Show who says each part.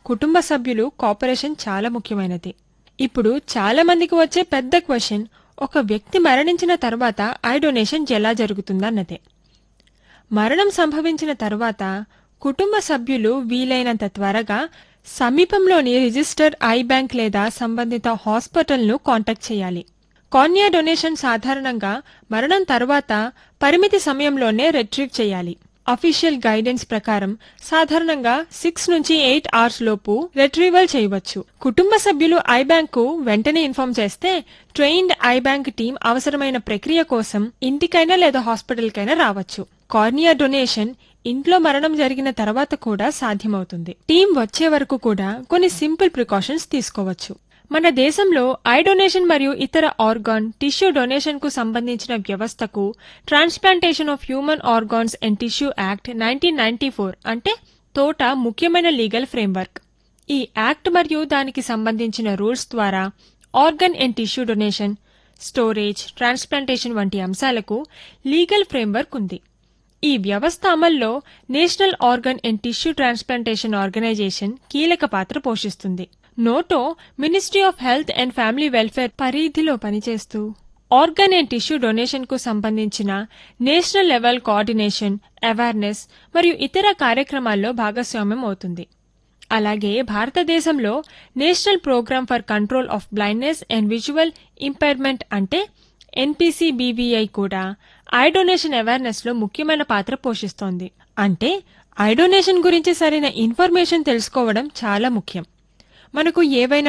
Speaker 1: కుటుంబ సభ్యులు కోఆపరేషన్ చాలా ముఖ్యమైనది ఇప్పుడు చాలా మందికి వచ్చే పెద్ద క్వశ్చన్ ఒక వ్యక్తి మరణించిన తర్వాత ఐ డొనేషన్ ఎలా జరుగుతుందన్నదే మరణం సంభవించిన తర్వాత కుటుంబ సభ్యులు వీలైనంత త్వరగా సమీపంలోని రిజిస్టర్ ఐ బ్యాంక్ లేదా సంబంధిత హాస్పిటల్ను కాంటాక్ట్ చేయాలి కార్నియా డొనేషన్ సాధారణంగా మరణం తర్వాత పరిమితి సమయంలోనే రిట్రీవ్ చేయాలి అఫీషియల్ గైడెన్స్ ప్రకారం సాధారణంగా సిక్స్ నుంచి ఎయిట్ అవర్స్ లోపు రిట్రీవల్ చేయవచ్చు కుటుంబ సభ్యులు ఐ బ్యాంక్ కు వెంటనే ఇన్ఫార్మ్ చేస్తే ట్రైన్డ్ ఐ బ్యాంక్ టీం అవసరమైన ప్రక్రియ కోసం ఇంటికైనా లేదా హాస్పిటల్కైనా రావచ్చు కార్నియా డొనేషన్ ఇంట్లో మరణం జరిగిన తర్వాత కూడా సాధ్యమవుతుంది టీం వచ్చే వరకు కూడా కొన్ని సింపుల్ ప్రికాషన్స్ తీసుకోవచ్చు మన దేశంలో ఐ డొనేషన్ మరియు ఇతర ఆర్గాన్ టిష్యూ డొనేషన్ కు సంబంధించిన వ్యవస్థకు transplantation of human organs and tissue act nineteen ninety four అంటే తోట ముఖ్యమైన లీగల్ ఫ్రేమ్వర్క్ ఈ యాక్ట్ మరియు దానికి సంబంధించిన రూల్స్ ద్వారా organ and tissue donation storage transplantation వంటి అంశాలకు లీగల్ ఫ్రేమ్వర్క్ ఉంది ఈ వ్యవస్థ అమల్లో national organ and tissue transplantation organisation కీలక పాత్ర పోషిస్తుంది NOTTO ministry of health and family welfare పరిధిలో పనిచేస్తూ ఆర్గన్ అండ్ టిష్యూ డొనేషన్ కు సంబంధించిన నేషనల్ లెవెల్ కోఆర్డినేషన్ అవేర్నెస్ మరియు ఇతర కార్యక్రమాల్లో భాగస్వామ్యం అవుతుంది అలాగే భారతదేశంలో national programme for control of blindness and visual impairment అంటే ఎన్పిసిబివిఐ కూడా ఐ డొనేషన్ అవేర్నెస్ లో ముఖ్యమైన పాత్ర పోషిస్తోంది అంటే ఐ డొనేషన్ గురించి సరైన ఇన్ఫర్మేషన్ తెలుసుకోవడం చాలా ముఖ్యం మనకు ఏవైనా